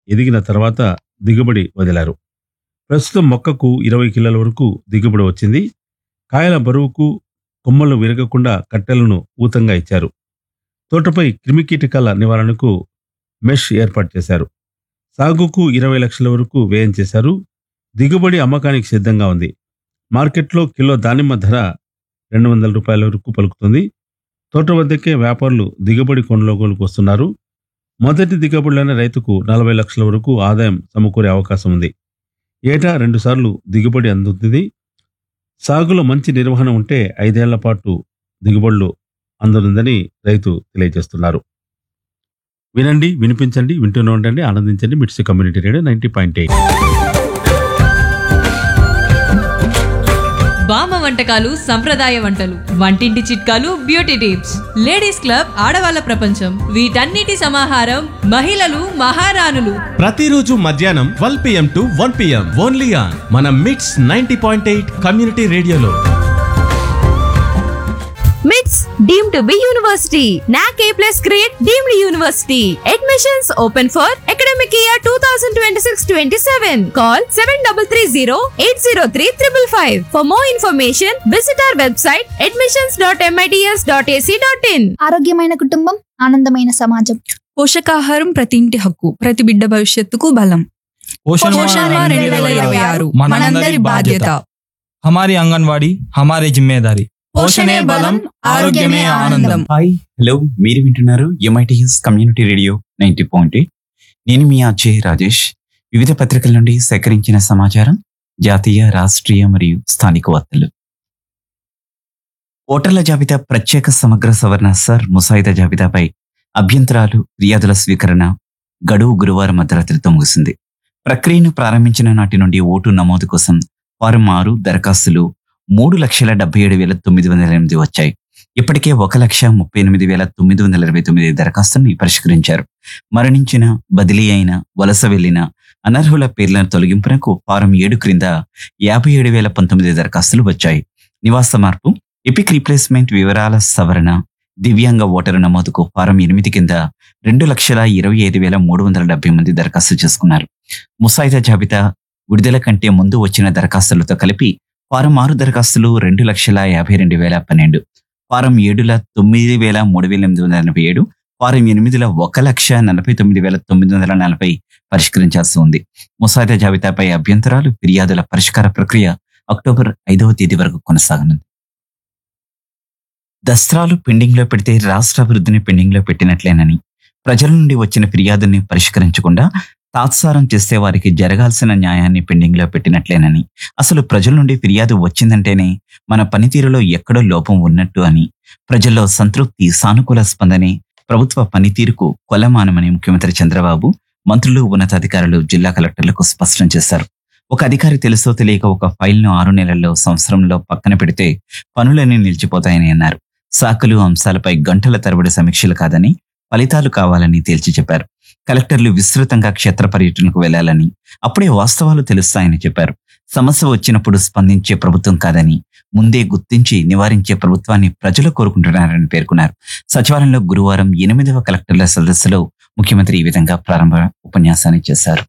ఎదిగిన తర్వాత దిగుబడి వదిలారు ప్రస్తుతం మొక్కకు ఇరవై కిలోల వరకు దిగుబడి వచ్చింది కాయల బరువుకు కొమ్మలు విరగకుండా కట్టెలను ఊతంగా ఇచ్చారు తోటపై క్రిమికీటకాల నివారణకు మెష్ ఏర్పాటు చేశారు సాగుకు ఇరవై లక్షల వరకు వ్యయం చేశారు దిగుబడి అమ్మకానికి సిద్ధంగా ఉంది మార్కెట్లో కిలో దానిమ్మ ధర రెండు వందల రూపాయల వరకు పలుకుతుంది తోట వద్దకే వ్యాపారులు దిగుబడి కొనుగోలుకు వస్తున్నారు మొదటి దిగుబడిలోనే రైతుకు నలభై లక్షల వరకు ఆదాయం సమకూరే అవకాశం ఉంది ఏటా రెండుసార్లు దిగుబడి అందుతుంది సాగులో మంచి నిర్వహణ ఉంటే ఐదేళ్ల పాటు దిగుబడులు అందుతుందని రైతు తెలియజేస్తున్నారు వినండి వినిపించండి వింటూనే ఉండండి ఆనందించండి MITS community radio ninety point eight బామ్మ వంటకాలు సంప్రదాయ వంటలు వంటింటి చిట్కాలు బ్యూటీ టిప్స్ లేడీస్ క్లబ్ ఆడవాళ్ళ ప్రపంచం వీటన్నిటి సమాహారం మహిళలు మహారాణులు ప్రతిరోజు మధ్యాహ్నం twelve PM to one PM only on మన MITS ninety point eight community రేడియోలో మిట్స్ deem to be university NAAC A plus grade deemed university admissions open for academic year two thousand twenty six twenty seven call seven double three zero eight zero three triple five for more information visit our website admissions dot MITS dot AC dot in ఆరోగ్యమైన కుటుంబం ఆనందమైన సమాజం పోషకాహారం ప్రతి ఇంటి హక్కు ప్రతి బిడ్డ భవిష్యత్తుకు బలం పోషణ పోషణ మాह రెండు వేల ఇరవై ఆరు మనందరి బాధ్యత हमारी आंगनवाड़ी हमारी जिम्मेदारी పోషణే బలం ఆరోగ్యమే ఆనందం హాయ్ హలో మీరు వింటున్నారు MITS community radio ninety point నేను మీ అజయ్ రాజేష్ వివిధ పత్రికల నుండి సేకరించిన సమాచారం జాతీయ రాష్ట్రీయ మరియు స్థానిక వార్తలు ఓటర్ల జాబితా ప్రత్యేక సమగ్ర సవరణ సర్ ముసాయిదా జాబితాపై అభ్యంతరాలు ఫిర్యాదుల స్వీకరణ గడువు గురువారం అర్ధరాత్రితో ముగిసింది ప్రక్రియను ప్రారంభించిన నాటి నుండి ఓటు నమోదు కోసం ఫారం ఆరు దరఖాస్తులు మూడు లక్షల డెబ్బై ఏడు వేల తొమ్మిది వందల ఎనిమిది వచ్చాయి ఇప్పటికే ఒక లక్ష ముప్పై ఎనిమిది వేల తొమ్మిది వందల ఇరవై తొమ్మిది దరఖాస్తుల్ని పరిష్కరించారు మరణించిన బదిలీ అయిన వలస వెళ్లిన అనర్హుల పేర్ల తొలగింపునకు ఫారం ఏడు క్రింద యాభై ఏడు వేల పంతొమ్మిది దరఖాస్తులు వచ్చాయి నివాస మార్పు ఎపిక్ రీప్లేస్మెంట్ వివరాల సవరణ దివ్యాంగ ఓటరు నమోదుకు ఫారం ఎనిమిది కింద రెండు లక్షల ఇరవై ఐదు వేల మూడు వందల డెబ్బై మంది దరఖాస్తు చేసుకున్నారు ముసాయిదా జాబితా విడుదల కంటే ముందు వచ్చిన దరఖాస్తులతో కలిపి ఫారం ఆరు దరఖాస్తులు రెండు లక్షల యాభై రెండు వేల పన్నెండు ఫారం ఏడుల తొమ్మిది వేల మూడు వేల ఎనిమిది వందల ఎనభై ఏడు ఫారం ఎనిమిదిల ఒక లక్ష నలభై తొమ్మిది వేల తొమ్మిది వందల నలభై పరిష్కరించాల్సి ఉంది ముసాయిదా జాబితాపై అభ్యంతరాలు ఫిర్యాదుల పరిష్కార ప్రక్రియ అక్టోబర్ ఐదవ తేదీ వరకు కొనసాగనుంది దస్త్రాలు పెండింగ్ లో పెడితే రాష్ట్ర అభివృద్ధిని పెండింగ్ లో పెట్టినట్లేనని ప్రజల నుండి వచ్చిన ఫిర్యాదుల్ని పరిష్కరించకుండా తాత్సారం చేస్తే వారికి జరగాల్సిన న్యాయాన్ని పెండింగ్ లో పెట్టినట్లేనని అసలు ప్రజల నుండి ఫిర్యాదు వచ్చిందంటేనే మన పనితీరులో ఎక్కడో లోపం ఉన్నట్టు అని ప్రజల్లో సంతృప్తి సానుకూల స్పందనే ప్రభుత్వ పనితీరుకు కొలమానమని ముఖ్యమంత్రి చంద్రబాబు మంత్రులు ఉన్నతాధికారులు జిల్లా కలెక్టర్లకు స్పష్టం చేశారు ఒక అధికారి తెలుసో తెలియక ఒక ఫైల్ను ఆరు నెలల్లో సంవత్సరంలో పక్కన పెడితే పనులన్నీ నిలిచిపోతాయని అన్నారు శాఖలు అంశాలపై గంటల తరబడి సమీక్షలు కాదని ఫలితాలు కావాలని తేల్చి చెప్పారు కలెక్టర్లు విస్తృతంగా క్షేత్ర పర్యటనకు వెళ్లాలని అప్పుడే వాస్తవాలు తెలుస్తాయని చెప్పారు సమస్య వచ్చినప్పుడు స్పందించే ప్రభుత్వం కాదని ముందే గుర్తించి నివారించే ప్రభుత్వాన్ని ప్రజలు కోరుకుంటున్నారని పేర్కొన్నారు సచివాలయంలో గురువారం ఎనిమిదవ కలెక్టర్ల సదస్సులో ముఖ్యమంత్రి ఈ విధంగా ప్రారంభ ఉపన్యాసాన్ని చేశారు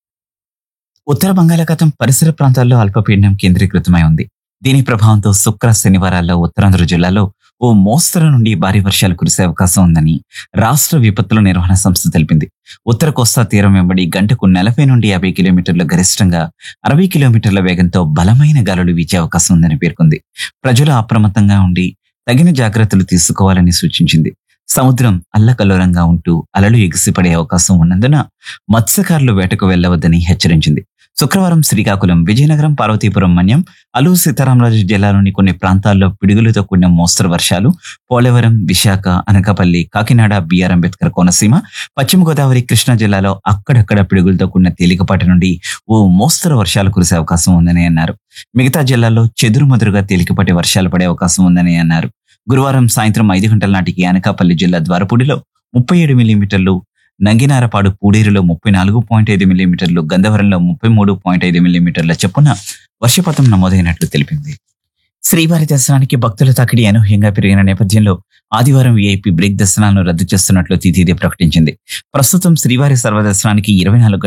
ఉత్తర బంగాళాఖాతం పరిసర ప్రాంతాల్లో అల్పపీడనం కేంద్రీకృతమై ఉంది దీని ప్రభావంతో శుక్ర శనివారాల్లో ఉత్తరాంధ్ర జిల్లాలో ఓ మోస్తరు నుండి భారీ వర్షాలు కురిసే అవకాశం ఉందని రాష్ట్ర విపత్తుల నిర్వహణ సంస్థ తెలిపింది ఉత్తర కోస్తా తీరం వెంబడి గంటకు నలభై నుండి యాభై కిలోమీటర్ల గరిష్టంగా అరవై కిలోమీటర్ల వేగంతో బలమైన గాలులు వీచే అవకాశం ఉందని పేర్కొంది ప్రజలు అప్రమత్తంగా ఉండి తగిన జాగ్రత్తలు తీసుకోవాలని సూచించింది సముద్రం అల్లకల్లోలంగా ఉంటూ అలలు ఎగిసిపడే అవకాశం ఉన్నందున మత్స్యకారులు వేటకు వెళ్లవద్దని హెచ్చరించింది శుక్రవారం శ్రీకాకుళం విజయనగరం పార్వతీపురం మన్యం అల్లూరు సీతారామరాజు జిల్లాలోని కొన్ని ప్రాంతాల్లో పిడుగులతో కూడిన మోస్తరు వర్షాలు పోలవరం విశాఖ అనకాపల్లి కాకినాడ బిఆర్ అంబేద్కర్ కోనసీమ పశ్చిమ గోదావరి కృష్ణా జిల్లాలో అక్కడక్కడ పిడుగులతో కూడిన తేలికపాటి నుండి ఓ మోస్తరు వర్షాలు కురిసే అవకాశం ఉందని అన్నారు మిగతా జిల్లాల్లో చెదురుమదురుగా తేలికపాటి వర్షాలు పడే అవకాశం ఉందని అన్నారు గురువారం సాయంత్రం ఐదు గంటల నాటికి అనకాపల్లి జిల్లా ద్వారపూడిలో ముప్పై ఏడు మిల్లీమీటర్లు నంగినారపాడు పూడేరులో ముప్పై నాలుగు పాయింట్ ఐదు మిల్లీమీటర్లు గంధవరంలో ముప్పై మూడు పాయింట్ ఐదు మిల్లీమీటర్ల చొప్పున వర్షపాతం నమోదైనట్లు తెలిపింది శ్రీవారి దర్శనానికి భక్తుల తాకిడి అనూహ్యంగా పెరిగిన నేపథ్యంలో ఆదివారం వీఐపీ బ్రేక్ దర్శనాలను రద్దు చేస్తున్నట్లు తిథిదే ప్రకటించింది ప్రస్తుతం శ్రీవారి సర్వదర్శనానికి ఇరవై నాలుగు